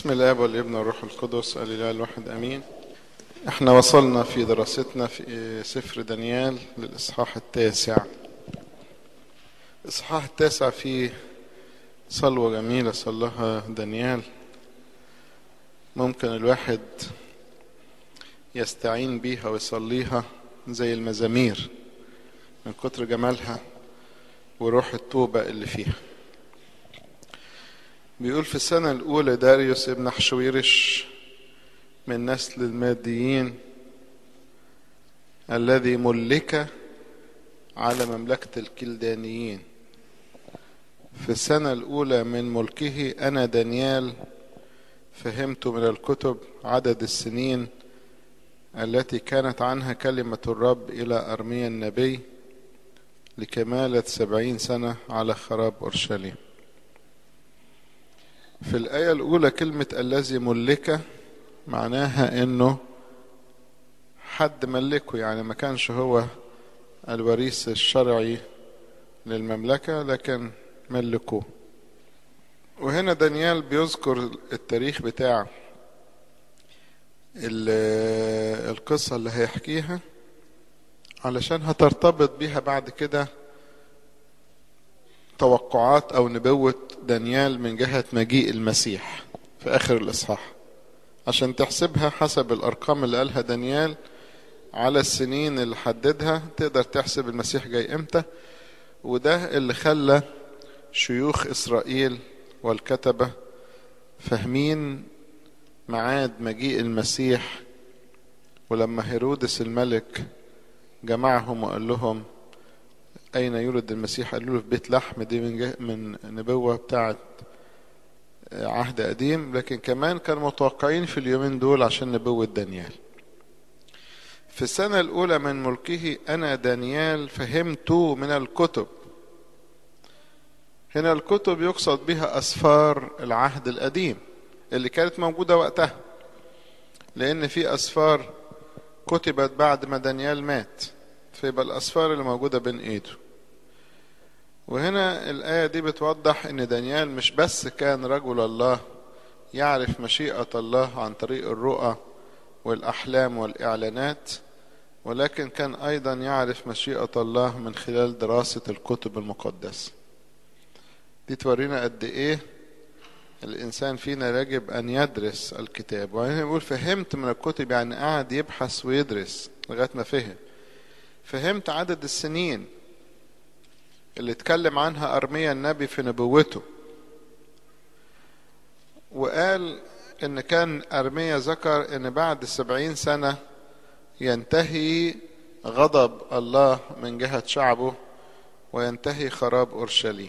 بسم الاب والابن والروح القدس الاله الواحد امين احنا وصلنا في دراستنا في سفر دانيال للاصحاح التاسع الاصحاح التاسع فيه صلوة جميلة صلها دانيال ممكن الواحد يستعين بيها ويصليها زي المزامير من كتر جمالها وروح التوبة اللي فيها بيقول في السنة الأولى داريوس ابن حشويرش من نسل الماديين الذي ملك على مملكة الكلدانيين في السنة الأولى من ملكه أنا دانيال فهمت من الكتب عدد السنين التي كانت عنها كلمة الرب إلى أرميا النبي لكمالة سبعين سنة على خراب أورشليم في الآية الأولى كلمة الذي ملك معناها إنه حد ملكه يعني ما كانش هو الوريث الشرعي للمملكة لكن ملكوه وهنا دانيال بيذكر التاريخ بتاع القصة اللي هيحكيها علشان هترتبط بيها بعد كده توقعات أو نبوة دانيال من جهة مجيء المسيح في آخر الإصحاح عشان تحسبها حسب الأرقام اللي قالها دانيال على السنين اللي حددها تقدر تحسب المسيح جاي إمتى وده اللي خلى شيوخ إسرائيل والكتبة فاهمين ميعاد مجيء المسيح ولما هيرودس الملك جمعهم وقال لهم أين يولد المسيح قالوا له في بيت لحم دي من, من نبوة بتاعت عهد قديم لكن كمان كانوا متوقعين في اليومين دول عشان نبوة دانيال في السنة الأولى من ملكه أنا دانيال فهمت من الكتب هنا الكتب يقصد بها أسفار العهد القديم اللي كانت موجودة وقتها لأن في أسفار كتبت بعد ما دانيال مات فيبقى الأسفار اللي موجودة بين إيده وهنا الآية دي بتوضح إن دانيال مش بس كان رجل الله يعرف مشيئة الله عن طريق الرؤى والأحلام والإعلانات ولكن كان أيضا يعرف مشيئة الله من خلال دراسة الكتب المقدسة دي تورينا قد إيه الإنسان فينا يجب أن يدرس الكتاب وهنا بيقول فهمت من الكتب يعني قاعد يبحث ويدرس لغاية ما فهم فهمت عدد السنين اللي اتكلم عنها أرميا النبي في نبوته وقال إن كان أرميا ذكر إن بعد سبعين سنة ينتهي غضب الله من جهة شعبه وينتهي خراب أورشليم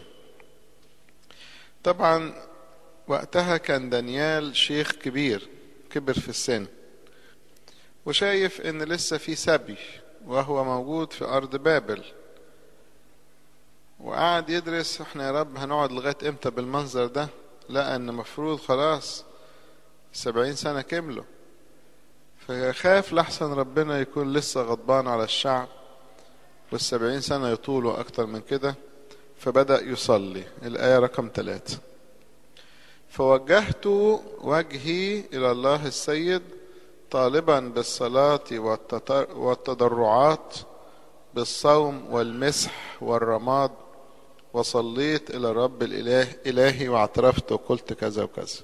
طبعا وقتها كان دانيال شيخ كبير كبر في السن وشايف ان لسه في سبي وهو موجود في ارض بابل وقعد يدرس احنا يا رب هنقعد لغايه امتى بالمنظر ده لقى ان مفروض خلاص سبعين سنه كملوا فخاف لحسن ربنا يكون لسه غضبان على الشعب والسبعين سنة يطولوا أكتر من كده فبدأ يصلي الآية رقم ثلاثة فوجهت وجهي إلى الله السيد طالبا بالصلاة والتضرعات بالصوم والمسح والرماد وصليت إلى رب الإله إلهي واعترفت وقلت كذا وكذا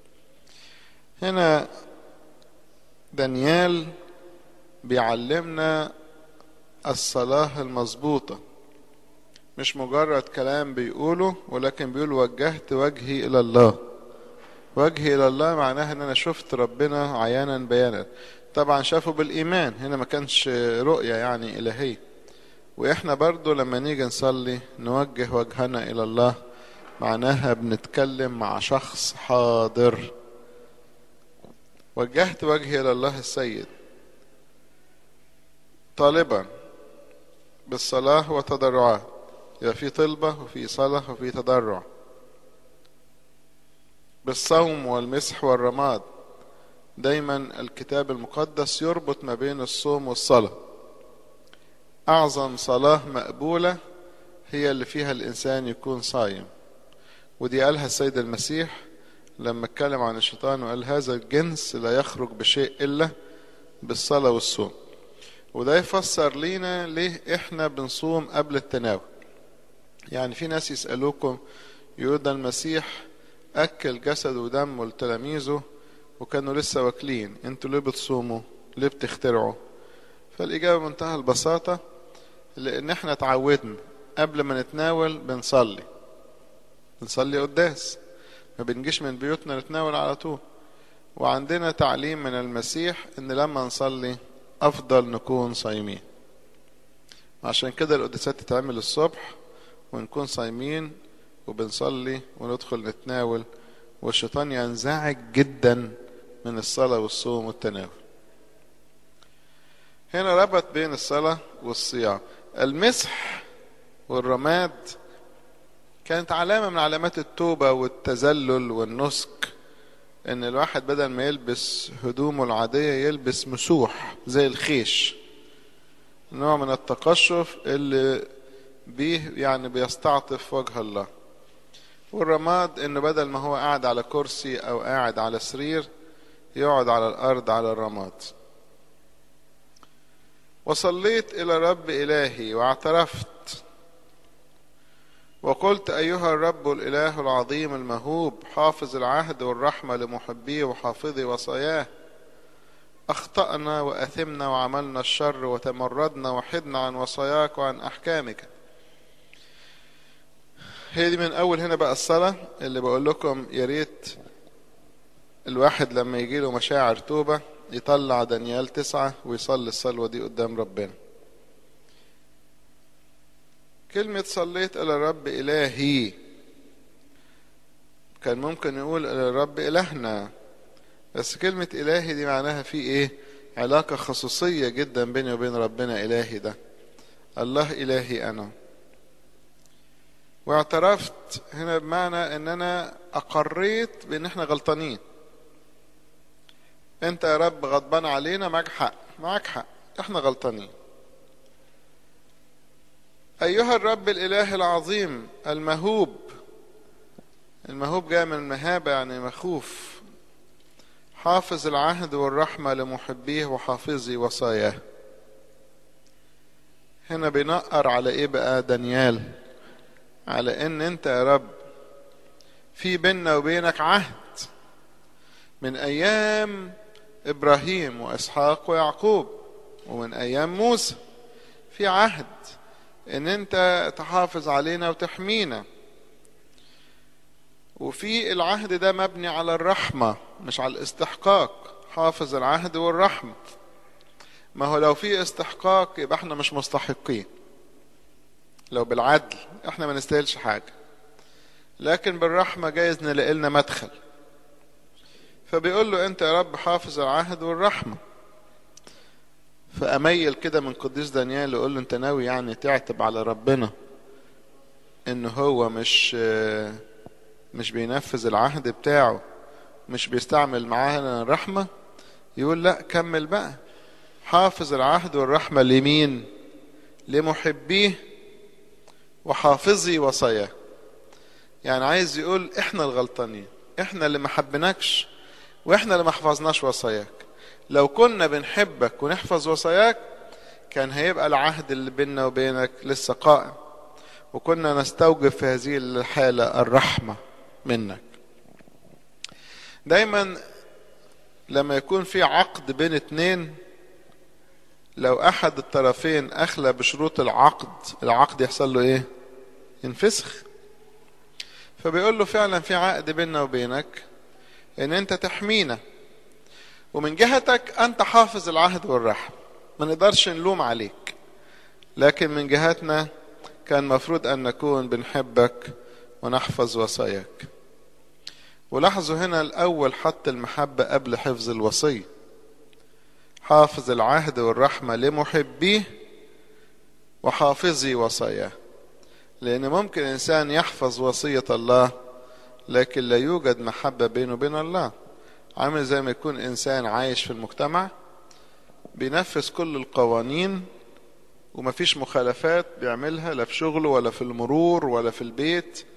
هنا دانيال بيعلمنا الصلاة المظبوطة مش مجرد كلام بيقوله ولكن بيقول وجهت وجهي إلى الله وجهي إلى الله معناها إن أنا شفت ربنا عيانا بيانا طبعا شافه بالإيمان هنا ما كانش رؤية يعني إلهية وإحنا برضو لما نيجي نصلي نوجه وجهنا إلى الله معناها بنتكلم مع شخص حاضر وجهت وجهي إلى الله السيد طالبا بالصلاة وتضرعات يبقى في طلبة وفي صلاة وفي تضرع بالصوم والمسح والرماد دايما الكتاب المقدس يربط ما بين الصوم والصلاة أعظم صلاة مقبولة هي اللي فيها الإنسان يكون صايم ودي قالها السيد المسيح لما اتكلم عن الشيطان وقال هذا الجنس لا يخرج بشيء إلا بالصلاة والصوم وده يفسر لينا ليه احنا بنصوم قبل التناول يعني في ناس يسألوكم يقول ده المسيح أكل جسد ودم لتلاميذه وكانوا لسه واكلين انتوا ليه بتصوموا ليه بتخترعوا فالإجابة بمنتهى البساطة لأن احنا اتعودنا قبل ما نتناول بنصلي بنصلي قداس ما بنجيش من بيوتنا نتناول على طول وعندنا تعليم من المسيح ان لما نصلي افضل نكون صايمين عشان كده القداسات تتعمل الصبح ونكون صايمين وبنصلي وندخل نتناول والشيطان ينزعج جدا من الصلاة والصوم والتناول هنا ربط بين الصلاة والصيام المسح والرماد كانت علامة من علامات التوبة والتذلل والنسك ان الواحد بدل ما يلبس هدومه العادية يلبس مسوح زي الخيش نوع من التقشف اللي بيه يعني بيستعطف وجه الله والرماد انه بدل ما هو قاعد على كرسي او قاعد على سرير يقعد على الارض على الرماد وصليت الى رب الهي واعترفت وقلت أيها الرب الإله العظيم المهوب حافظ العهد والرحمة لمحبيه وحافظي وصاياه أخطأنا وأثمنا وعملنا الشر وتمردنا وحدنا عن وصاياك وعن أحكامك هي دي من أول هنا بقى الصلاة اللي بقول لكم يا ريت الواحد لما يجي له مشاعر توبة يطلع دانيال تسعة ويصلي الصلوة دي قدام ربنا كلمة صليت إلى الرب إلهي كان ممكن يقول إلى الرب إلهنا بس كلمة إلهي دي معناها في إيه علاقة خصوصية جدا بيني وبين ربنا إلهي ده الله إلهي أنا واعترفت هنا بمعنى ان انا اقريت بان احنا غلطانين انت يا رب غضبان علينا معك حق معك حق احنا غلطانين أيها الرب الإله العظيم المهوب المهوب جاء من المهابة يعني مخوف حافظ العهد والرحمة لمحبيه وحافظي وصاياه هنا بينقر على ايه بقى دانيال على ان انت يا رب في بيننا وبينك عهد من ايام ابراهيم واسحاق ويعقوب ومن ايام موسى في عهد ان انت تحافظ علينا وتحمينا وفي العهد ده مبني على الرحمة مش على الاستحقاق حافظ العهد والرحمة ما هو لو في استحقاق يبقى احنا مش مستحقين لو بالعدل احنا ما نستاهلش حاجة لكن بالرحمة جايز نلاقي لنا مدخل فبيقول له انت يا رب حافظ العهد والرحمه فأميل كده من قديس دانيال يقول له أنت ناوي يعني تعتب على ربنا إن هو مش مش بينفذ العهد بتاعه مش بيستعمل معانا الرحمة يقول لا كمل بقى حافظ العهد والرحمة لمين لمحبيه وحافظي وصاياه يعني عايز يقول احنا الغلطانين احنا اللي ما حبناكش واحنا اللي ما حفظناش وصاياك لو كنا بنحبك ونحفظ وصاياك كان هيبقى العهد اللي بيننا وبينك لسه قائم وكنا نستوجب في هذه الحالة الرحمة منك دايما لما يكون في عقد بين اتنين لو احد الطرفين اخلى بشروط العقد العقد يحصل له ايه ينفسخ فبيقول له فعلا في عقد بيننا وبينك ان انت تحمينا ومن جهتك انت حافظ العهد والرحم ما نقدرش نلوم عليك لكن من جهتنا كان مفروض ان نكون بنحبك ونحفظ وصاياك ولاحظوا هنا الاول حط المحبة قبل حفظ الوصية حافظ العهد والرحمة لمحبيه وحافظي وصاياه لأن ممكن إنسان يحفظ وصية الله لكن لا يوجد محبة بينه وبين الله عامل زي ما يكون إنسان عايش في المجتمع بينفذ كل القوانين ومفيش مخالفات بيعملها لا في شغله ولا في المرور ولا في البيت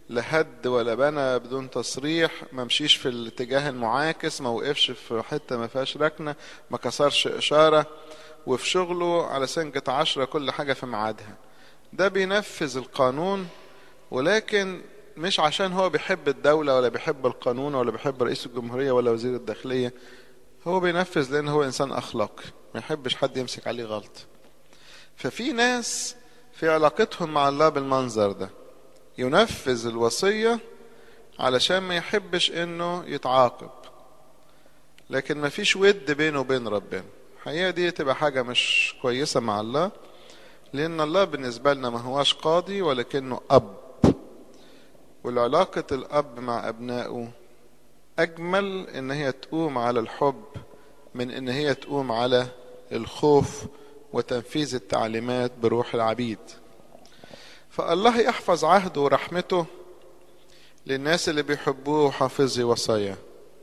لا هد ولا بنى بدون تصريح ما مشيش في الاتجاه المعاكس ما وقفش في حتة ما فيهاش ركنة ما كسرش إشارة وفي شغله على سنجة عشرة كل حاجة في ميعادها ده بينفذ القانون ولكن مش عشان هو بيحب الدولة ولا بيحب القانون ولا بيحب رئيس الجمهورية ولا وزير الداخلية هو بينفذ لأن هو إنسان أخلاقي ما يحبش حد يمسك عليه غلط ففي ناس في علاقتهم مع الله بالمنظر ده ينفذ الوصية علشان ما يحبش انه يتعاقب لكن ما فيش ود بينه وبين ربنا الحقيقة دي تبقى حاجة مش كويسة مع الله لأن الله بالنسبة لنا ما هواش قاضي ولكنه أب والعلاقة الأب مع أبنائه أجمل إن هي تقوم على الحب من إن هي تقوم على الخوف وتنفيذ التعليمات بروح العبيد فالله يحفظ عهده ورحمته للناس اللي بيحبوه وحافظي وصاياه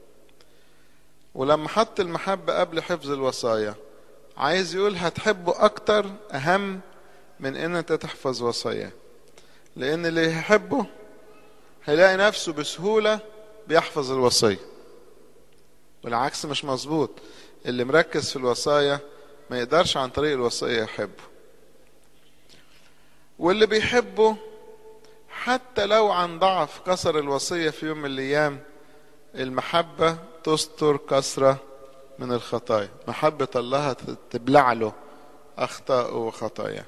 ولما حط المحبة قبل حفظ الوصايا عايز يقول هتحبه أكتر أهم من إن أنت تحفظ وصاياه لأن اللي يحبه هيلاقي نفسه بسهولة بيحفظ الوصية والعكس مش مظبوط اللي مركز في الوصايا ما يقدرش عن طريق الوصية يحبه واللي بيحبه حتى لو عن ضعف كسر الوصية في يوم من الأيام المحبة تستر كسرة من الخطايا محبة الله تبلع له أخطاءه وخطاياه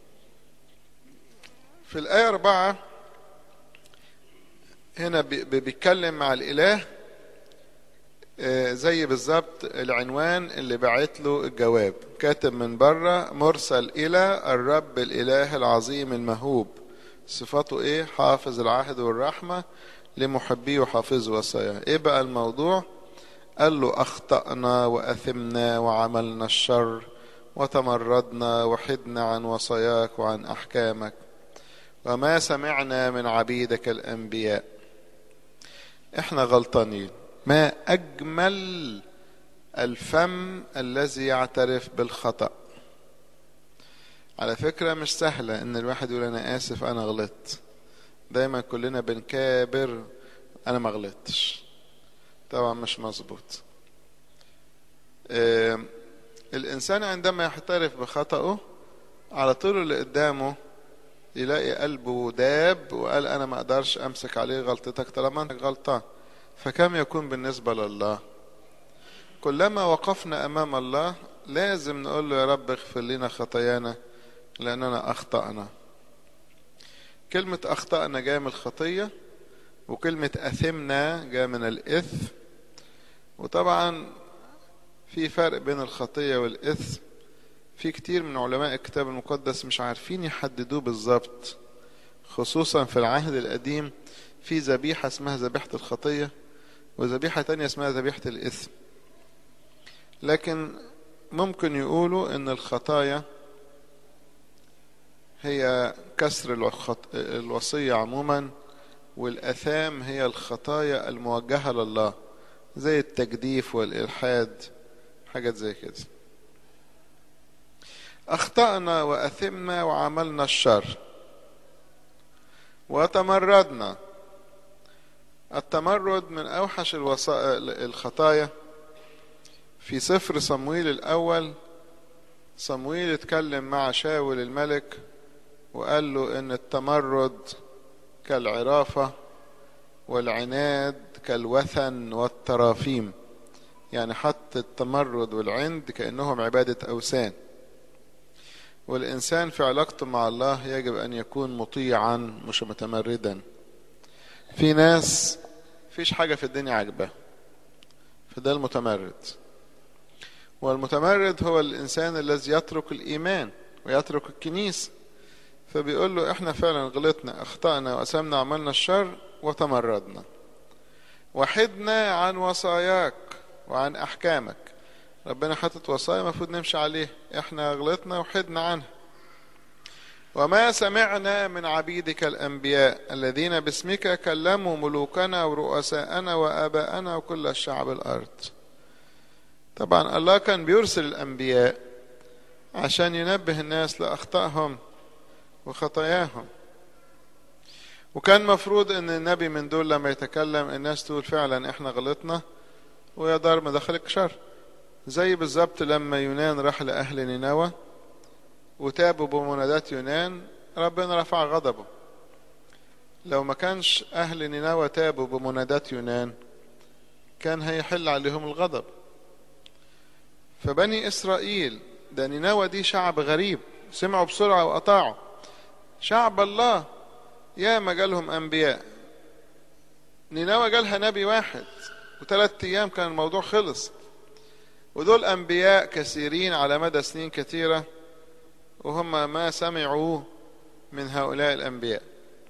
في الآية أربعة هنا بيتكلم مع الإله زي بالظبط العنوان اللي بعت له الجواب كاتب من بره مرسل إلى الرب الإله العظيم المهوب صفاته إيه حافظ العهد والرحمة لمحبيه وحافظ وصاياه إيه بقى الموضوع قال له أخطأنا وأثمنا وعملنا الشر وتمردنا وحدنا عن وصاياك وعن أحكامك وما سمعنا من عبيدك الأنبياء احنا غلطانين ما أجمل الفم الذي يعترف بالخطأ على فكرة مش سهلة إن الواحد يقول أنا آسف أنا غلطت دايما كلنا بنكابر أنا ما غلطتش طبعا مش مظبوط آه الإنسان عندما يعترف بخطأه على طول اللي قدامه يلاقي قلبه داب وقال أنا ما أقدرش أمسك عليه غلطتك طالما أنت غلطان فكم يكون بالنسبة لله كلما وقفنا أمام الله لازم نقول له يا رب اغفر لنا خطايانا لأننا أخطأنا كلمة أخطأنا جاية من الخطية وكلمة أثمنا جاية من الإثم وطبعا في فرق بين الخطية والإثم في كتير من علماء الكتاب المقدس مش عارفين يحددوه بالظبط خصوصا في العهد القديم في ذبيحة اسمها ذبيحة الخطية وذبيحة تانية اسمها ذبيحة الإثم لكن ممكن يقولوا ان الخطايا هي كسر الخط... الوصية عموما والأثام هي الخطايا الموجهة لله زي التجديف والإلحاد حاجات زي كده أخطأنا وأثمنا وعملنا الشر وتمردنا التمرد من أوحش الوصا... الخطايا في سفر صمويل الأول صمويل اتكلم مع شاول الملك وقال له إن التمرد كالعرافة والعناد كالوثن والترافيم يعني حط التمرد والعند كأنهم عبادة أوثان والإنسان في علاقته مع الله يجب أن يكون مطيعا مش متمردا في ناس فيش حاجة في الدنيا عاجباه فده المتمرد والمتمرد هو الإنسان الذي يترك الإيمان ويترك الكنيسة فبيقول له احنا فعلا غلطنا اخطأنا وأسمنا عملنا الشر وتمردنا وحدنا عن وصاياك وعن أحكامك ربنا حاطط وصايا المفروض نمشي عليه احنا غلطنا وحدنا عنها وما سمعنا من عبيدك الأنبياء الذين باسمك كلموا ملوكنا ورؤساءنا وآباءنا وكل الشعب الأرض طبعا الله كان بيرسل الأنبياء عشان ينبه الناس لأخطائهم وخطاياهم وكان مفروض ان النبي من دول لما يتكلم الناس تقول فعلا احنا غلطنا ويا دار ما دخلك شر زي بالظبط لما يونان راح لأهل نينوى وتابوا بمنادات يونان ربنا رفع غضبه لو ما كانش أهل نينوى تابوا بمنادات يونان كان هيحل عليهم الغضب فبني إسرائيل ده نينوى دي شعب غريب سمعوا بسرعة وأطاعوا شعب الله يا ما جالهم أنبياء نينوى جالها نبي واحد وثلاث أيام كان الموضوع خلص ودول أنبياء كثيرين على مدى سنين كثيرة وهم ما سمعوا من هؤلاء الأنبياء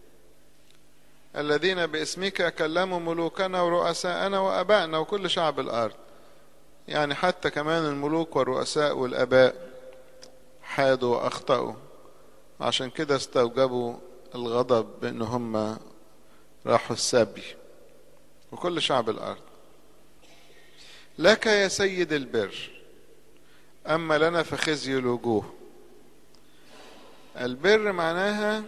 الذين باسمك كلموا ملوكنا ورؤساءنا وأبائنا وكل شعب الأرض يعني حتى كمان الملوك والرؤساء والأباء حادوا وأخطأوا عشان كده استوجبوا الغضب بأن هم راحوا السبي وكل شعب الأرض لك يا سيد البر أما لنا فخزي الوجوه البر معناها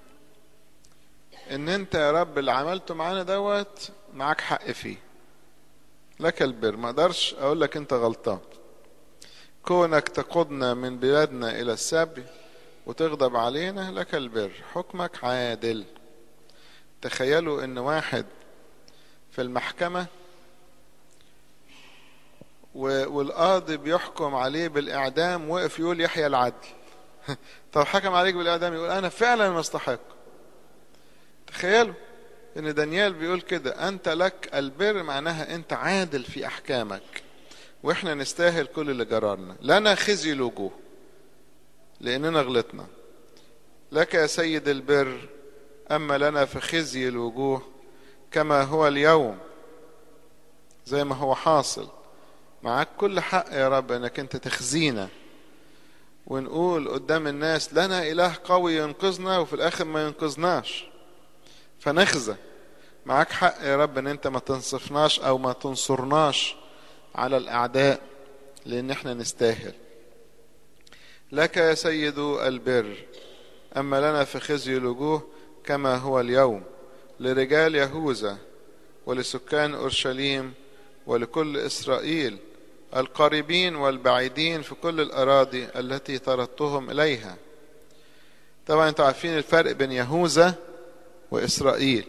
ان انت يا رب اللي عملته معانا دوت معاك حق فيه لك البر ما اقدرش اقول لك انت غلطان كونك تقودنا من بلادنا الى السبي وتغضب علينا لك البر حكمك عادل تخيلوا ان واحد في المحكمة والقاضي بيحكم عليه بالإعدام وقف يقول يحيى العدل طب حكم عليك بالإعدام يقول أنا فعلا مستحق تخيلوا ان دانيال بيقول كده انت لك البر معناها انت عادل في احكامك واحنا نستاهل كل اللي جرالنا لنا خزي الوجوه لاننا غلطنا لك يا سيد البر اما لنا فخزي الوجوه كما هو اليوم زي ما هو حاصل معاك كل حق يا رب انك انت تخزينا ونقول قدام الناس لنا اله قوي ينقذنا وفي الاخر ما ينقذناش فنخزى معاك حق يا رب ان انت ما تنصفناش او ما تنصرناش على الاعداء لان احنا نستاهل لك يا سيد البر اما لنا في خزي الوجوه كما هو اليوم لرجال يهوذا ولسكان اورشليم ولكل اسرائيل القريبين والبعيدين في كل الاراضي التي طردتهم اليها طبعا انتوا عارفين الفرق بين يهوذا وإسرائيل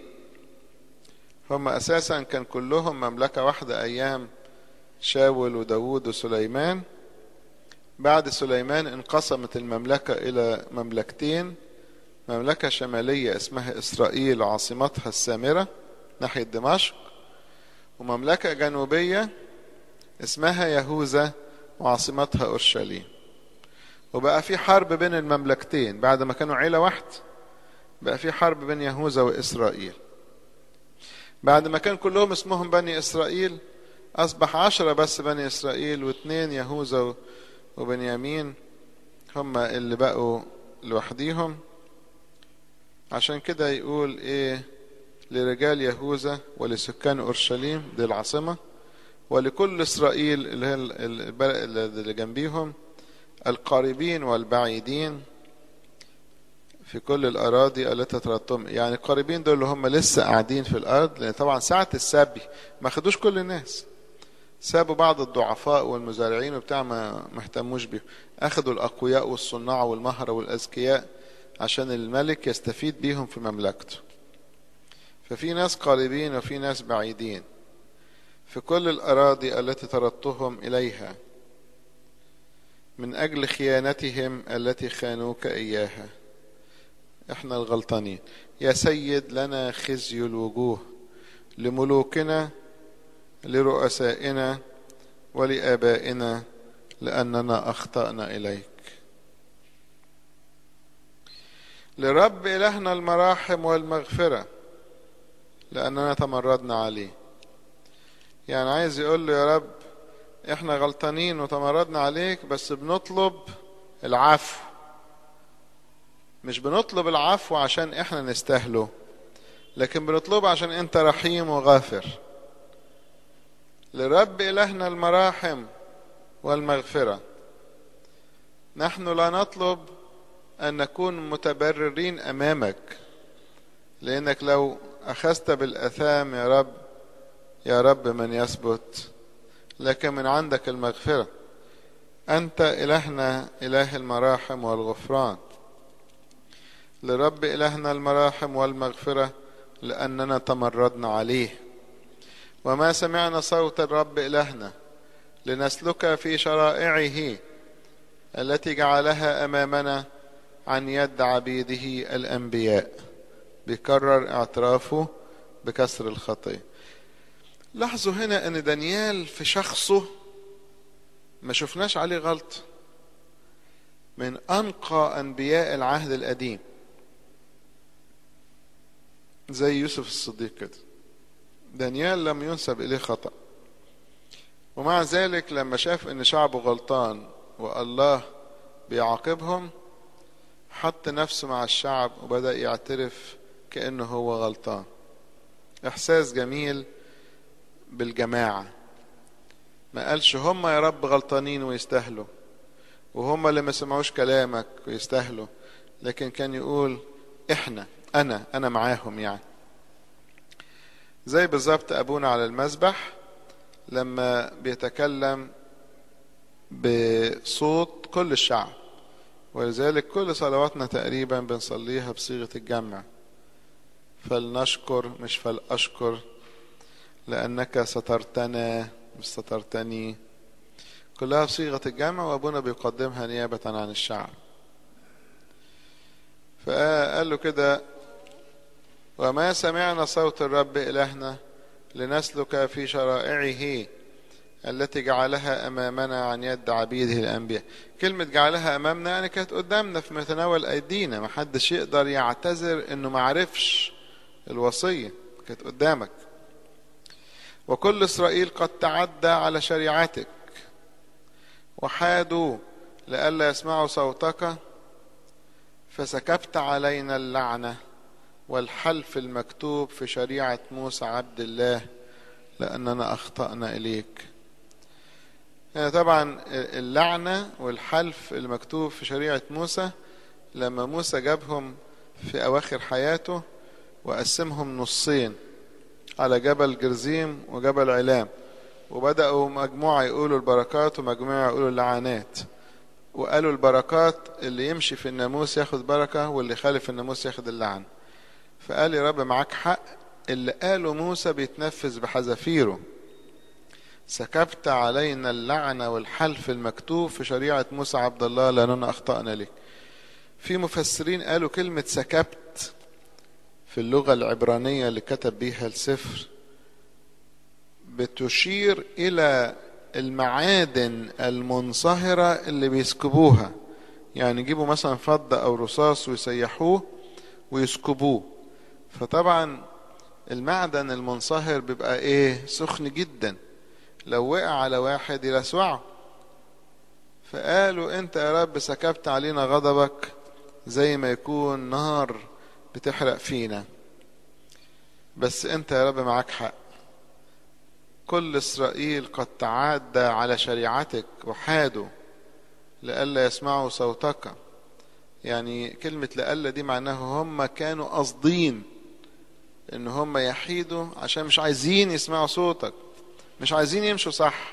هم أساسا كان كلهم مملكة واحدة أيام شاول وداود وسليمان بعد سليمان انقسمت المملكة إلى مملكتين مملكة شمالية اسمها إسرائيل عاصمتها السامرة ناحية دمشق ومملكة جنوبية اسمها يهوذا وعاصمتها أورشليم وبقى في حرب بين المملكتين بعد ما كانوا عيلة واحدة بقى في حرب بين يهوذا وإسرائيل بعد ما كان كلهم اسمهم بني إسرائيل أصبح عشرة بس بني إسرائيل واثنين يهوذا وبنيامين هم اللي بقوا لوحديهم عشان كده يقول إيه لرجال يهوذا ولسكان أورشليم دي العاصمة ولكل إسرائيل اللي هي البلد اللي جنبيهم القريبين والبعيدين في كل الأراضي التي طردتم يعني القريبين دول اللي هم لسه قاعدين في الأرض لأن طبعا ساعة السبي ما خدوش كل الناس سابوا بعض الضعفاء والمزارعين وبتاع ما مهتموش بيهم أخدوا الأقوياء والصناع والمهرة والأذكياء عشان الملك يستفيد بيهم في مملكته ففي ناس قريبين وفي ناس بعيدين في كل الأراضي التي طردتهم إليها من أجل خيانتهم التي خانوك إياها احنا الغلطانين يا سيد لنا خزي الوجوه لملوكنا لرؤسائنا ولآبائنا لأننا أخطأنا إليك لرب إلهنا المراحم والمغفرة لأننا تمردنا عليه يعني عايز يقول له يا رب احنا غلطانين وتمردنا عليك بس بنطلب العفو مش بنطلب العفو عشان احنا نستاهله لكن بنطلبه عشان انت رحيم وغافر لرب إلهنا المراحم والمغفرة نحن لا نطلب أن نكون متبررين أمامك لأنك لو أخذت بالأثام يا رب يا رب من يثبت لكن من عندك المغفرة أنت إلهنا إله المراحم والغفران لرب إلهنا المراحم والمغفرة لأننا تمردنا عليه وما سمعنا صوت الرب إلهنا لنسلك في شرائعه التي جعلها أمامنا عن يد عبيده الأنبياء بيكرر اعترافه بكسر الخطية لاحظوا هنا أن دانيال في شخصه ما شفناش عليه غلط من أنقى أنبياء العهد القديم زي يوسف الصديق كده دانيال لم ينسب إليه خطأ ومع ذلك لما شاف ان شعبه غلطان والله بيعاقبهم حط نفسه مع الشعب وبدأ يعترف كأنه هو غلطان إحساس جميل بالجماعة ما قالش هم يا رب غلطانين ويستاهلوا وهم اللي ما سمعوش كلامك ويستاهلوا لكن كان يقول احنا انا انا معاهم يعني زي بالظبط ابونا على المذبح لما بيتكلم بصوت كل الشعب ولذلك كل صلواتنا تقريبا بنصليها بصيغة الجمع فلنشكر مش فلأشكر لأنك سترتنا مش سترتني كلها بصيغة الجمع وأبونا بيقدمها نيابة عن الشعب فقال له كده وما سمعنا صوت الرب إلهنا لنسلك في شرائعه التي جعلها أمامنا عن يد عبيده الأنبياء كلمة جعلها أمامنا يعني كانت قدامنا في متناول أيدينا ما حدش يقدر يعتذر إنه ما عرفش الوصية كانت قدامك وكل إسرائيل قد تعدى على شريعتك وحادوا لئلا يسمعوا صوتك فسكبت علينا اللعنة والحلف المكتوب في شريعة موسى عبد الله لأننا أخطأنا إليك يعني طبعا اللعنة والحلف المكتوب في شريعة موسى لما موسى جابهم في أواخر حياته وقسمهم نصين على جبل جرزيم وجبل علام وبدأوا مجموعة يقولوا البركات ومجموعة يقولوا اللعنات وقالوا البركات اللي يمشي في الناموس ياخد بركة واللي يخالف الناموس ياخد اللعن فقال يا رب معاك حق اللي قاله موسى بيتنفذ بحذافيره سكبت علينا اللعنة والحلف المكتوب في شريعة موسى عبد الله لأننا أخطأنا لك في مفسرين قالوا كلمة سكبت في اللغة العبرانية اللي كتب بيها السفر بتشير إلى المعادن المنصهرة اللي بيسكبوها يعني يجيبوا مثلا فضة أو رصاص ويسيحوه ويسكبوه فطبعا المعدن المنصهر بيبقى ايه سخن جدا لو وقع على واحد يلسوعه فقالوا انت يا رب سكبت علينا غضبك زي ما يكون نار بتحرق فينا بس انت يا رب معاك حق كل اسرائيل قد تعدى على شريعتك وحادوا لئلا يسمعوا صوتك يعني كلمة لئلا دي معناها هم كانوا قاصدين ان هم يحيدوا عشان مش عايزين يسمعوا صوتك مش عايزين يمشوا صح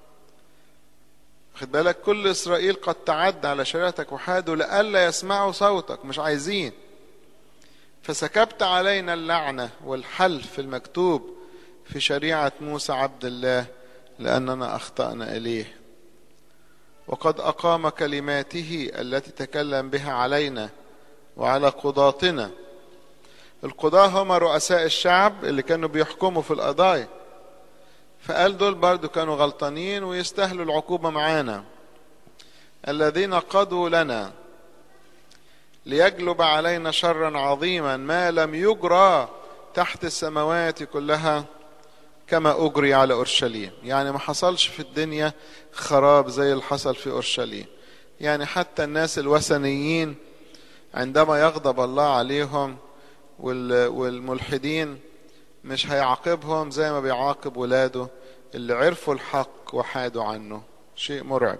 خد بالك كل اسرائيل قد تعدى على شريعتك وحادوا لئلا يسمعوا صوتك مش عايزين فسكبت علينا اللعنة والحلف المكتوب في شريعة موسى عبد الله لأننا أخطأنا إليه وقد أقام كلماته التي تكلم بها علينا وعلى قضاتنا القضاة هم رؤساء الشعب اللي كانوا بيحكموا في القضايا فقال دول برضو كانوا غلطانين ويستاهلوا العقوبة معانا الذين قضوا لنا ليجلب علينا شرا عظيما ما لم يجرى تحت السماوات كلها كما أجري على أورشليم يعني ما حصلش في الدنيا خراب زي اللي حصل في أورشليم يعني حتى الناس الوثنيين عندما يغضب الله عليهم والملحدين مش هيعاقبهم زي ما بيعاقب ولاده اللي عرفوا الحق وحادوا عنه شيء مرعب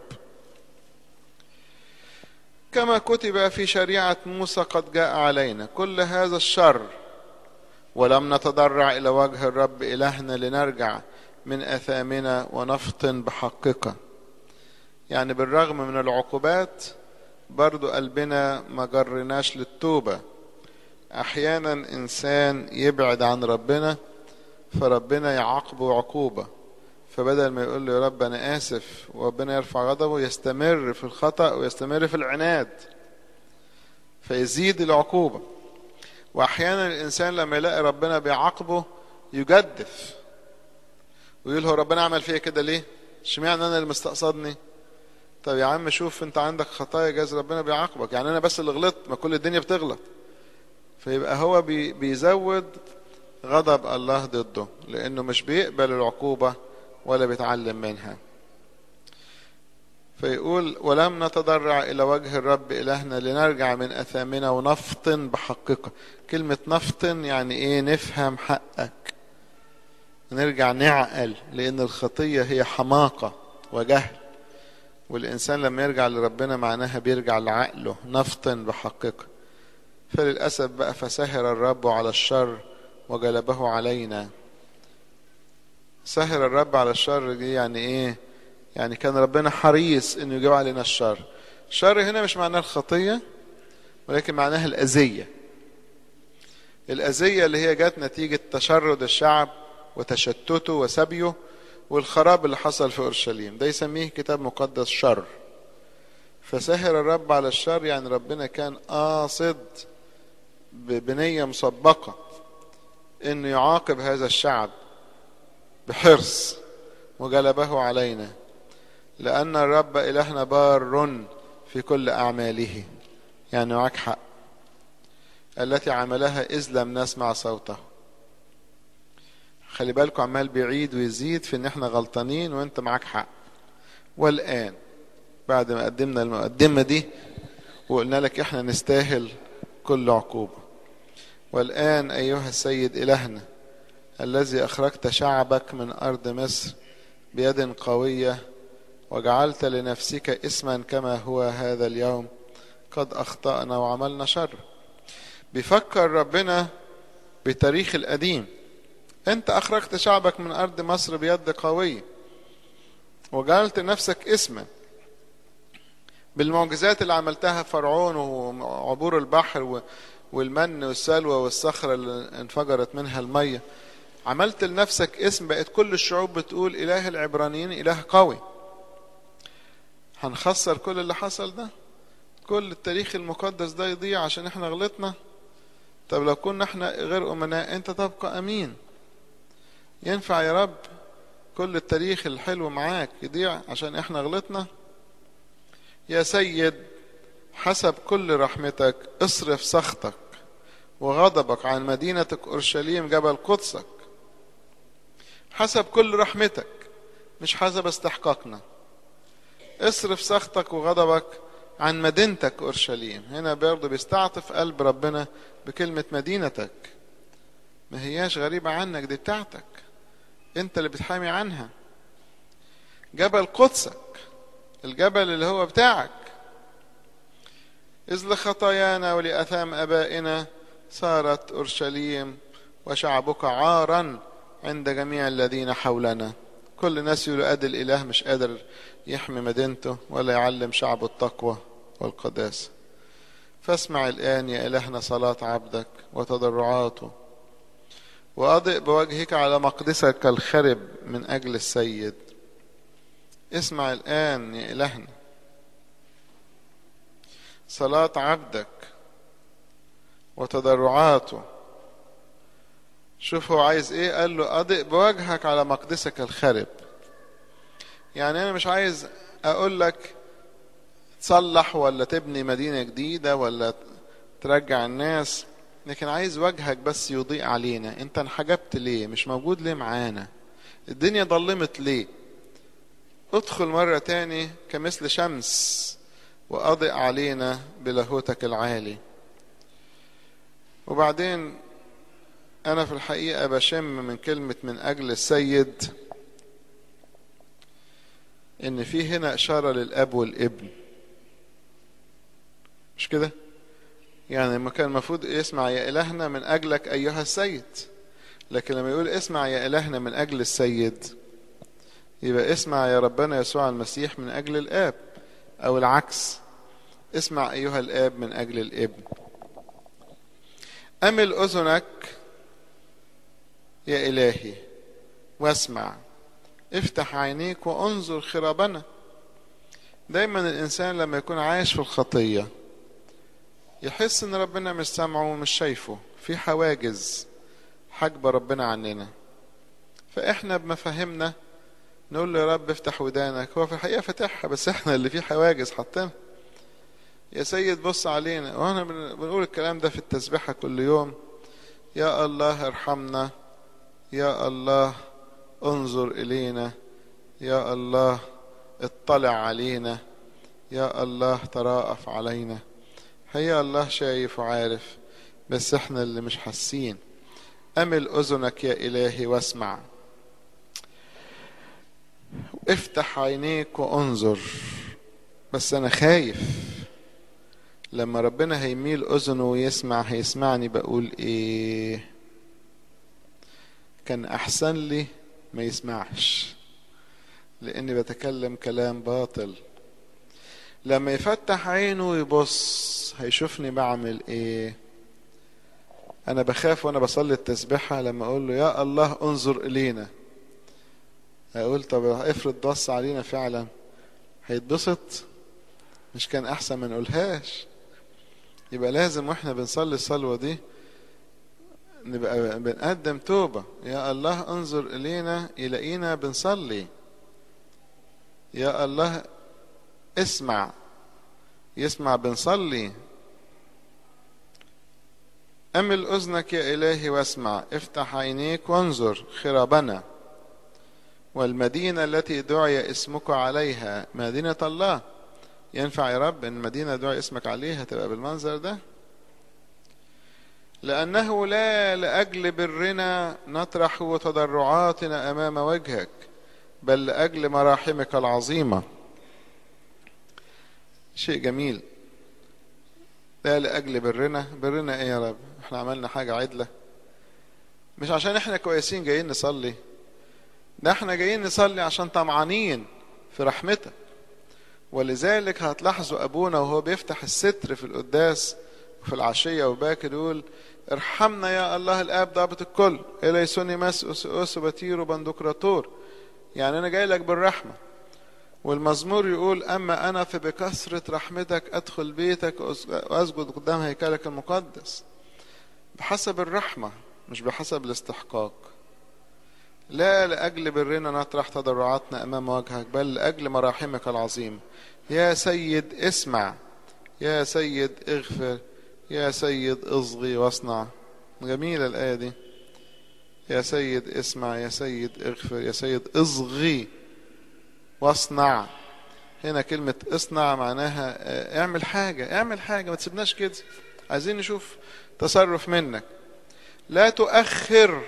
كما كتب في شريعة موسى قد جاء علينا كل هذا الشر ولم نتضرع إلى وجه الرب إلهنا لنرجع من أثامنا ونفطن بحقك يعني بالرغم من العقوبات برضو قلبنا ما جرناش للتوبة أحيانا إنسان يبعد عن ربنا فربنا يعاقبه عقوبة فبدل ما يقول له يا رب أنا آسف وربنا يرفع غضبه يستمر في الخطأ ويستمر في العناد فيزيد العقوبة وأحيانا الإنسان لما يلاقي ربنا بيعاقبه يجدف ويقول هو ربنا عمل فيا كده ليه؟ اشمعنى أنا اللي مستقصدني؟ طب يا عم شوف أنت عندك خطايا جاز ربنا بيعاقبك يعني أنا بس اللي غلطت ما كل الدنيا بتغلط فيبقى هو بي بيزود غضب الله ضده لأنه مش بيقبل العقوبة ولا بيتعلم منها فيقول ولم نتضرع إلى وجه الرب إلهنا لنرجع من أثامنا ونفطن بحقك كلمة نفطن يعني إيه نفهم حقك نرجع نعقل لأن الخطية هي حماقة وجهل والإنسان لما يرجع لربنا معناها بيرجع لعقله نفطن بحقك فللأسف بقى فسهر الرب على الشر وجلبه علينا سهر الرب على الشر دي يعني ايه يعني كان ربنا حريص انه يجيب علينا الشر الشر هنا مش معناه الخطية ولكن معناها الأذية الأذية اللي هي جت نتيجة تشرد الشعب وتشتته وسبيه والخراب اللي حصل في أورشليم ده يسميه كتاب مقدس شر فسهر الرب على الشر يعني ربنا كان قاصد بنية مسبقة انه يعاقب هذا الشعب بحرص وجلبه علينا لأن الرب إلهنا بار في كل أعماله يعني معاك حق التي عملها إذ لم نسمع صوته خلي بالكم عمال بيعيد ويزيد في ان احنا غلطانين وانت معاك حق والآن بعد ما قدمنا المقدمة دي وقلنا لك احنا نستاهل كل عقوبة والآن أيها السيد إلهنا الذي أخرجت شعبك من أرض مصر بيد قوية وجعلت لنفسك اسما كما هو هذا اليوم قد أخطأنا وعملنا شر بيفكر ربنا بتاريخ القديم أنت أخرجت شعبك من أرض مصر بيد قوية وجعلت نفسك اسما بالمعجزات اللي عملتها فرعون وعبور البحر والمن والسلوى والصخرة اللي انفجرت منها المية عملت لنفسك اسم بقت كل الشعوب بتقول إله العبرانيين إله قوي هنخسر كل اللي حصل ده كل التاريخ المقدس ده يضيع عشان احنا غلطنا طب لو كنا احنا غير أمناء انت تبقى أمين ينفع يا رب كل التاريخ الحلو معاك يضيع عشان احنا غلطنا يا سيد حسب كل رحمتك اصرف سخطك وغضبك عن مدينتك أورشليم جبل قدسك حسب كل رحمتك مش حسب استحقاقنا اصرف سخطك وغضبك عن مدينتك أورشليم هنا برضه بيستعطف قلب ربنا بكلمة مدينتك ما هياش غريبة عنك دي بتاعتك انت اللي بتحامي عنها جبل قدسك الجبل اللي هو بتاعك إذ لخطايانا ولأثام أبائنا صارت أورشليم وشعبك عارا عند جميع الذين حولنا كل الناس يقولوا أدي الإله مش قادر يحمي مدينته ولا يعلم شعبه التقوى والقداسة فاسمع الآن يا إلهنا صلاة عبدك وتضرعاته وأضئ بوجهك على مقدسك الخرب من أجل السيد اسمع الآن يا إلهنا صلاة عبدك وتضرعاته شوف هو عايز ايه قال له اضئ بوجهك على مقدسك الخرب يعني انا مش عايز اقول لك تصلح ولا تبني مدينة جديدة ولا ترجع الناس لكن عايز وجهك بس يضيء علينا انت انحجبت ليه مش موجود ليه معانا الدنيا ضلمت ليه ادخل مرة تاني كمثل شمس وأضئ علينا بلاهوتك العالي وبعدين أنا في الحقيقة بشم من كلمة من أجل السيد إن في هنا إشارة للأب والابن مش كده؟ يعني ما كان المفروض يسمع يا إلهنا من أجلك أيها السيد لكن لما يقول اسمع يا إلهنا من أجل السيد يبقى اسمع يا ربنا يسوع المسيح من أجل الآب أو العكس اسمع أيها الآب من أجل الابن أمل أذنك يا إلهي واسمع افتح عينيك وانظر خرابنا دايما الإنسان لما يكون عايش في الخطية يحس إن ربنا مش سامعه ومش شايفه في حواجز حجب ربنا عننا فإحنا بمفاهيمنا نقول له يا رب افتح ودانك هو في الحقيقة فتحها بس احنا اللي فيه حواجز حاطينها يا سيد بص علينا واحنا بنقول الكلام ده في التسبيحة كل يوم يا الله ارحمنا يا الله انظر إلينا يا الله اطلع علينا يا الله تراءف علينا هيا الله شايف وعارف بس احنا اللي مش حاسين امل اذنك يا الهي واسمع افتح عينيك وانظر بس انا خايف لما ربنا هيميل اذنه ويسمع هيسمعني بقول ايه كان احسن لي ما يسمعش لاني بتكلم كلام باطل لما يفتح عينه ويبص هيشوفني بعمل ايه انا بخاف وانا بصلي التسبيحه لما اقول له يا الله انظر الينا اقول طب افرض بص علينا فعلا هيتبسط مش كان احسن ما نقولهاش يبقى لازم واحنا بنصلي الصلوه دي نبقى بنقدم توبه يا الله انظر الينا يلاقينا بنصلي يا الله اسمع يسمع بنصلي أمل أذنك يا إلهي واسمع افتح عينيك وانظر خرابنا والمدينة التي دعي اسمك عليها مدينة الله ينفع يا رب ان مدينة دعي اسمك عليها تبقى بالمنظر ده لأنه لا لأجل برنا نطرح تضرعاتنا أمام وجهك بل لأجل مراحمك العظيمة شيء جميل لا لأجل برنا برنا ايه يا رب احنا عملنا حاجة عدلة مش عشان احنا كويسين جايين نصلي ده احنا جايين نصلي عشان طمعانين في رحمتك ولذلك هتلاحظوا ابونا وهو بيفتح الستر في القداس وفي العشية وباكر يقول ارحمنا يا الله الاب ضابط الكل اليسوني مس اس بتير بندقراطور يعني انا جاي لك بالرحمه والمزمور يقول أما أنا فبكثرة رحمتك أدخل بيتك وأسجد قدام هيكلك المقدس بحسب الرحمة مش بحسب الاستحقاق لا لأجل برنا نطرح تضرعاتنا أمام وجهك بل لأجل مراحمك العظيم يا سيد اسمع يا سيد اغفر يا سيد اصغي واصنع جميلة الآية دي يا سيد اسمع يا سيد اغفر يا سيد اصغي واصنع هنا كلمة اصنع معناها اعمل حاجة اعمل حاجة ما تسيبناش كده عايزين نشوف تصرف منك لا تؤخر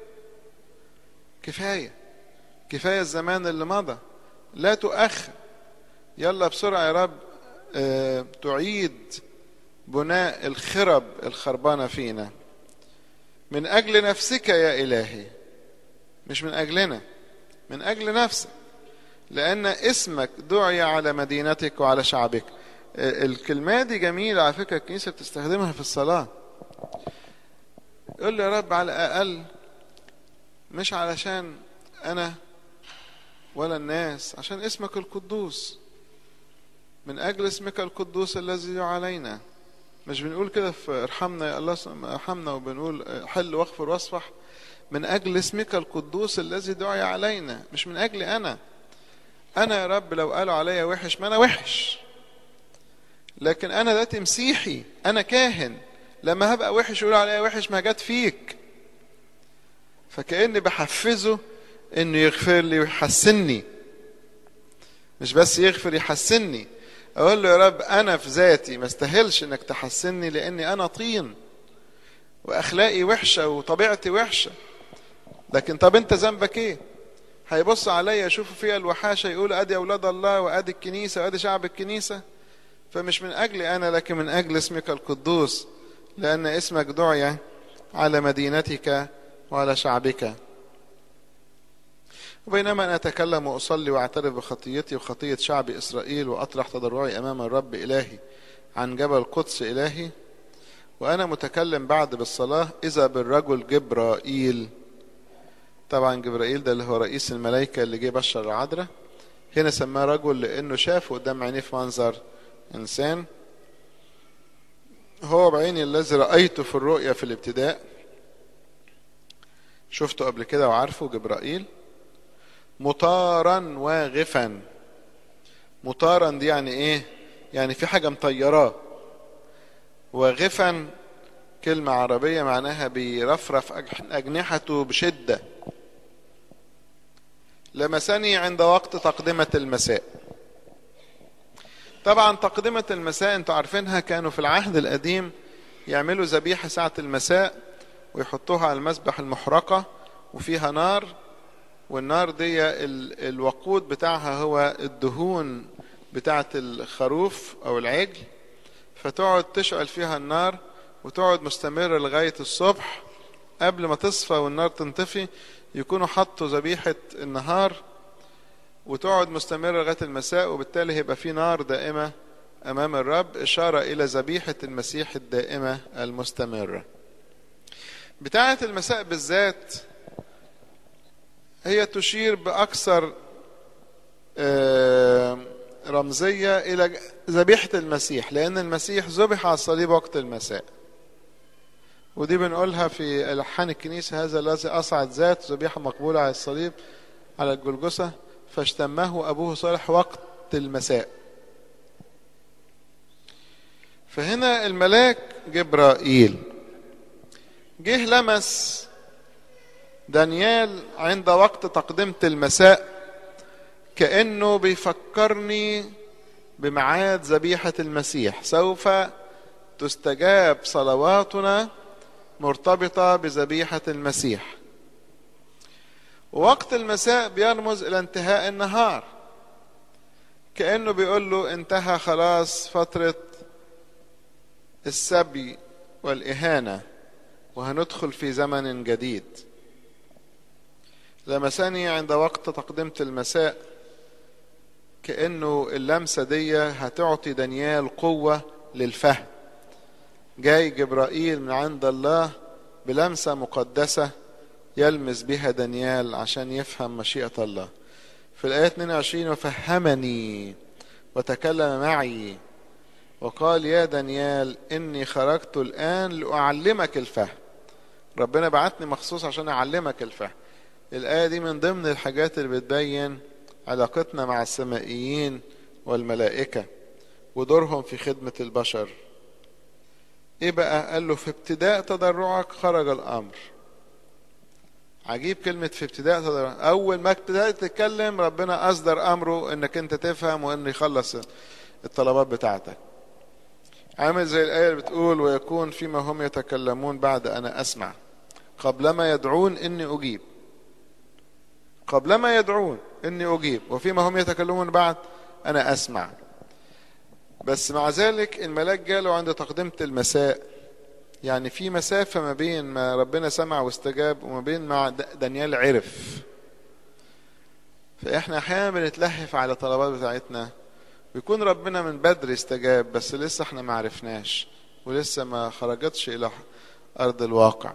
كفاية كفاية الزمان اللي مضى لا تؤخر يلا بسرعة يا رب اه تعيد بناء الخرب الخربانة فينا من أجل نفسك يا إلهي مش من أجلنا من أجل نفسك لأن اسمك دعي على مدينتك وعلى شعبك الكلمة دي جميلة على فكرة الكنيسة بتستخدمها في الصلاة يقول لي يا رب على الأقل مش علشان أنا ولا الناس عشان اسمك القدوس من أجل اسمك القدوس الذي يدعى علينا مش بنقول كده في ارحمنا يا الله ارحمنا وبنقول حل واغفر واصفح من أجل اسمك القدوس الذي دعي علينا مش من أجلي أنا انا يا رب لو قالوا عليا وحش ما انا وحش لكن انا ده تمسيحي انا كاهن لما هبقى وحش يقولوا عليا وحش ما جت فيك فكاني بحفزه انه يغفر لي ويحسني مش بس يغفر يحسني اقول له يا رب انا في ذاتي ما استاهلش انك تحسني لاني انا طين واخلاقي وحشه وطبيعتي وحشه لكن طب انت ذنبك ايه هيبص عليا يشوفوا فيها الوحاشة يقول ادي اولاد الله وادي الكنيسة وادي شعب الكنيسة فمش من أجلي أنا لكن من أجل اسمك القدوس لأن اسمك دعي على مدينتك وعلى شعبك وبينما أنا أتكلم وأصلي وأعترف بخطيتي وخطية شعب إسرائيل وأطرح تضرعي أمام الرب إلهي عن جبل قدس إلهي وأنا متكلم بعد بالصلاة إذا بالرجل جبرائيل طبعا جبرائيل ده اللي هو رئيس الملائكة اللي جه بشر العذراء هنا سماه رجل لأنه شافه قدام عينيه في منظر إنسان هو بعيني الذي رأيته في الرؤيا في الابتداء شفته قبل كده وعارفه جبرائيل مطارا واغفا مطارا دي يعني ايه يعني في حاجة مطيراه واغفا كلمة عربية معناها بيرفرف أجنحته بشدة لمسني عند وقت تقدمة المساء طبعا تقدمة المساء انتوا عارفينها كانوا في العهد القديم يعملوا ذبيحة ساعة المساء ويحطوها على المسبح المحرقة وفيها نار والنار دي الوقود بتاعها هو الدهون بتاعة الخروف أو العجل فتقعد تشعل فيها النار وتقعد مستمرة لغاية الصبح قبل ما تصفى والنار تنطفي يكونوا حطوا ذبيحة النهار وتقعد مستمرة لغاية المساء وبالتالي هيبقى في نار دائمة أمام الرب إشارة إلى ذبيحة المسيح الدائمة المستمرة بتاعة المساء بالذات هي تشير بأكثر رمزية إلى ذبيحة المسيح لأن المسيح ذبح على الصليب وقت المساء ودي بنقولها في ألحان الكنيسة هذا الذي أصعد ذات ذبيحة مقبولة على الصليب على الجلجسة فاشتمه أبوه صالح وقت المساء فهنا الملاك جبرائيل جه لمس دانيال عند وقت تقدمة المساء كأنه بيفكرني بميعاد ذبيحة المسيح سوف تستجاب صلواتنا مرتبطة بذبيحة المسيح ووقت المساء بيرمز إلى انتهاء النهار كأنه بيقول له انتهى خلاص فترة السبي والإهانة وهندخل في زمن جديد لمسني عند وقت تقدمة المساء كأنه اللمسة دي هتعطي دانيال قوة للفهم جاي جبرائيل من عند الله بلمسة مقدسة يلمس بها دانيال عشان يفهم مشيئة الله في الآية 22 وفهمني وتكلم معي وقال يا دانيال إني خرجت الآن لأعلمك الفهم ربنا بعتني مخصوص عشان أعلمك الفهم الآية دي من ضمن الحاجات اللي بتبين علاقتنا مع السمائيين والملائكة ودورهم في خدمة البشر ايه بقى قال له في ابتداء تضرعك خرج الامر عجيب كلمة في ابتداء تضرعك اول ما ابتدأت تتكلم ربنا اصدر امره انك انت تفهم وانه يخلص الطلبات بتاعتك عامل زي الآية اللي بتقول ويكون فيما هم يتكلمون بعد أنا أسمع قبلما يدعون إني أجيب قبلما يدعون إني أجيب وفيما هم يتكلمون بعد أنا أسمع بس مع ذلك الملاك جاله عند تقدمة المساء يعني في مسافة ما بين ما ربنا سمع واستجاب وما بين ما دانيال عرف فإحنا أحيانا بنتلهف على طلبات بتاعتنا ويكون ربنا من بدري استجاب بس لسه احنا ما عرفناش ولسه ما خرجتش إلى أرض الواقع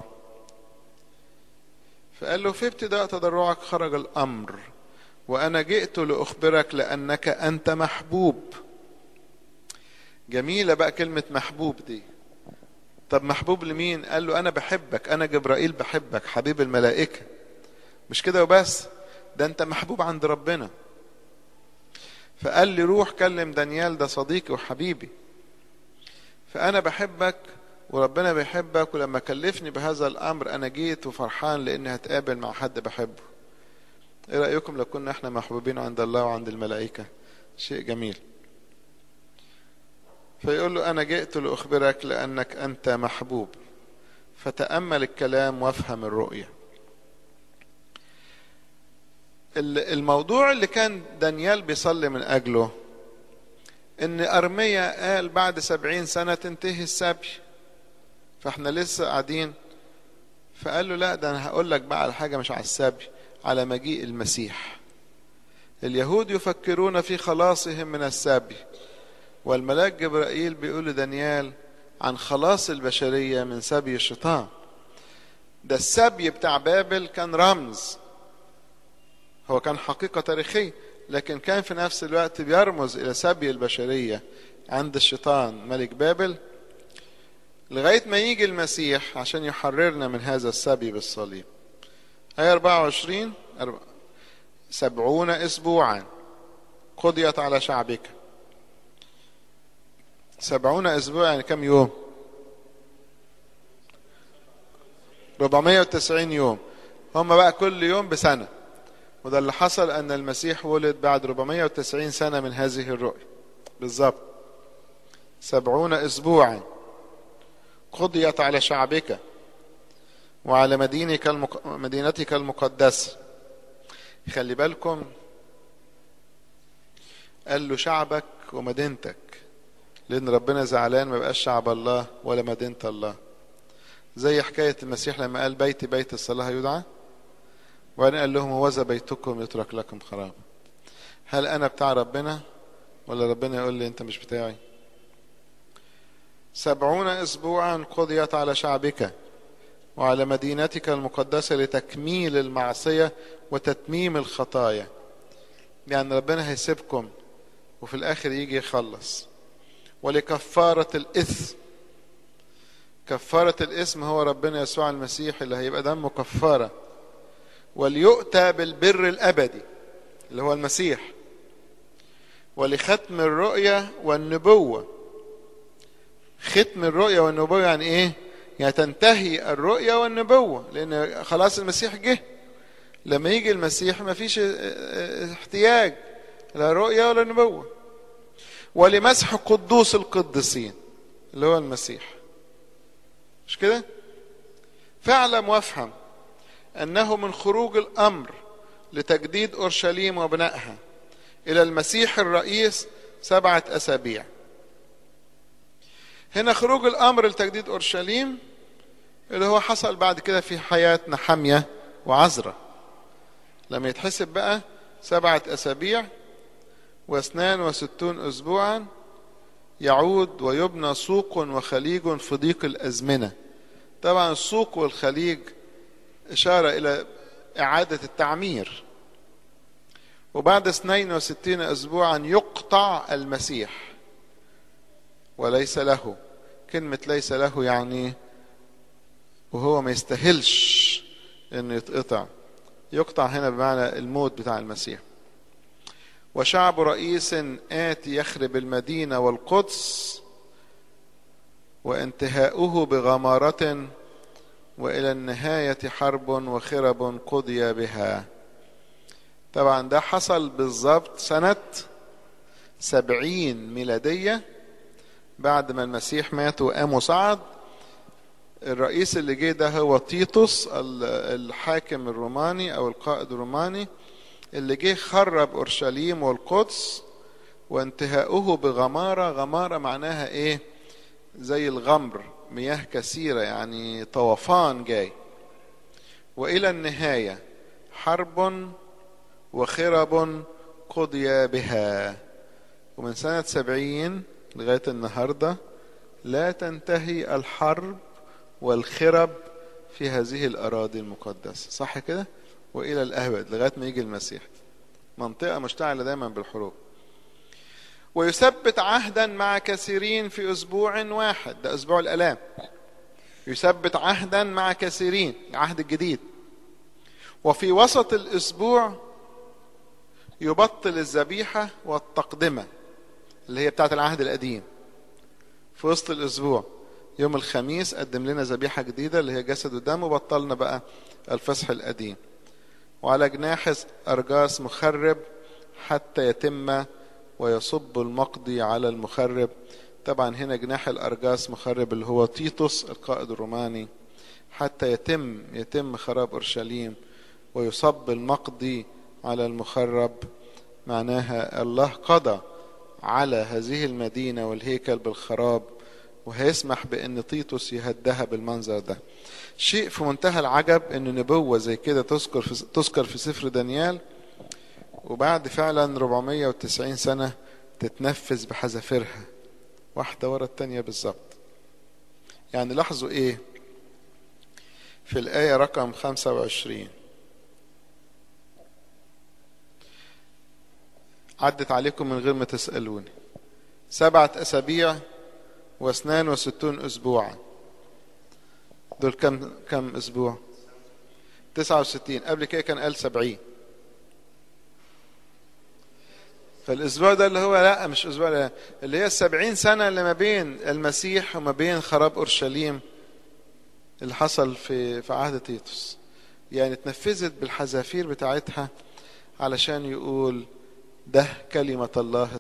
فقال له في ابتداء تضرعك خرج الأمر وأنا جئت لأخبرك لأنك أنت محبوب جميلة بقى كلمة محبوب دي طب محبوب لمين قال له أنا بحبك أنا جبرائيل بحبك حبيب الملائكة مش كده وبس ده أنت محبوب عند ربنا فقال لي روح كلم دانيال ده صديقي وحبيبي فأنا بحبك وربنا بيحبك ولما كلفني بهذا الأمر أنا جيت وفرحان لأني هتقابل مع حد بحبه إيه رأيكم لو كنا إحنا محبوبين عند الله وعند الملائكة شيء جميل فيقول له أنا جئت لأخبرك لأنك أنت محبوب فتأمل الكلام وافهم الرؤية الموضوع اللي كان دانيال بيصلي من أجله ان ارميا قال بعد سبعين سنة تنتهي السبي فاحنا لسه قاعدين فقال له لا ده انا هقول لك بقى على حاجة مش على السبي على مجيء المسيح اليهود يفكرون في خلاصهم من السبي والملاك جبرائيل بيقول لدانيال عن خلاص البشرية من سبي الشيطان ده السبي بتاع بابل كان رمز هو كان حقيقة تاريخية لكن كان في نفس الوقت بيرمز إلى سبي البشرية عند الشيطان ملك بابل لغاية ما يجي المسيح عشان يحررنا من هذا السبي بالصليب آية 24 سبعون أسبوعا قضيت على شعبك سبعون أسبوع يعني كم يوم 490 يوم هم بقى كل يوم بسنة وده اللي حصل أن المسيح ولد بعد 490 سنة من هذه الرؤية بالضبط سبعون أسبوعا قضيت على شعبك وعلى مدينك المق... مدينتك المقدسة خلي بالكم قال له شعبك ومدينتك لأن ربنا زعلان ما بقاش شعب الله ولا مدينة الله زي حكاية المسيح لما قال بيتي بيت الصلاة يدعى وأنا قال لهم وذا بيتكم يترك لكم خرابا هل أنا بتاع ربنا ولا ربنا يقول لي أنت مش بتاعي سبعون أسبوعا قضيت على شعبك وعلى مدينتك المقدسة لتكميل المعصية وتتميم الخطايا يعني ربنا هيسيبكم وفي الآخر يجي يخلص ولكفارة الإثم كفارة الإثم هو ربنا يسوع المسيح اللي هيبقى دمه كفارة وليؤتى بالبر الأبدي اللي هو المسيح ولختم الرؤية والنبوة ختم الرؤية والنبوة يعني إيه؟ يعني تنتهي الرؤية والنبوة لأن خلاص المسيح جه لما يجي المسيح ما فيش احتياج لا رؤية ولا نبوة ولمسح قدوس القديسين اللي هو المسيح مش كده فاعلم وافهم أنه من خروج الأمر لتجديد أورشليم وبنائها إلى المسيح الرئيس سبعة أسابيع هنا خروج الأمر لتجديد أورشليم اللي هو حصل بعد كده في حياة نحمية وعزرة لما يتحسب بقى سبعة أسابيع واثنان وستون أسبوعا يعود ويبنى سوق وخليج في ضيق الأزمنة طبعا السوق والخليج إشارة إلى إعادة التعمير وبعد اثنين وستين أسبوعا يقطع المسيح وليس له كلمة ليس له يعني وهو ما يستاهلش انه يتقطع يقطع هنا بمعنى الموت بتاع المسيح وشعب رئيس آتي يخرب المدينة والقدس وانتهاؤه بغمارة وإلى النهاية حرب وخرب قضي بها طبعا ده حصل بالضبط سنة سبعين ميلادية بعد ما المسيح مات وقام وصعد الرئيس اللي جه ده هو تيتوس الحاكم الروماني او القائد الروماني اللي جه خرب اورشليم والقدس وانتهاؤه بغماره غماره معناها ايه زي الغمر مياه كثيره يعني طوفان جاي والى النهايه حرب وخرب قضي بها ومن سنه سبعين لغايه النهارده لا تنتهي الحرب والخرب في هذه الأراضي المقدسة صح كده وإلى الأبد لغاية ما يجي المسيح منطقة مشتعلة دايما بالحروب ويثبت عهدا مع كثيرين في أسبوع واحد ده أسبوع الألام يثبت عهدا مع كثيرين العهد الجديد وفي وسط الأسبوع يبطل الذبيحة والتقدمة اللي هي بتاعت العهد القديم في وسط الأسبوع يوم الخميس قدم لنا ذبيحة جديدة اللي هي جسد ودم وبطلنا بقى الفصح القديم وعلى جناح أرجاس مخرب حتى يتم ويصب المقضي على المخرب طبعا هنا جناح الأرجاس مخرب اللي هو تيتوس القائد الروماني حتى يتم يتم خراب أورشليم ويصب المقضي على المخرب معناها الله قضى على هذه المدينة والهيكل بالخراب وهيسمح بأن تيتوس يهدها بالمنظر ده شيء في منتهى العجب أن نبوة زي كده تذكر في, تذكر في سفر دانيال وبعد فعلا 490 سنة تتنفذ بحذافيرها واحدة ورا التانية بالظبط يعني لاحظوا ايه في الآية رقم 25 عدت عليكم من غير ما تسألوني سبعة أسابيع واثنان وستون أسبوعا دول كم كم أسبوع؟ تسعة وستين قبل كده كان قال سبعين فالأسبوع ده اللي هو لا مش أسبوع لا اللي هي السبعين سنة اللي ما بين المسيح وما بين خراب أورشليم اللي حصل في في عهد تيتوس يعني اتنفذت بالحذافير بتاعتها علشان يقول ده كلمة الله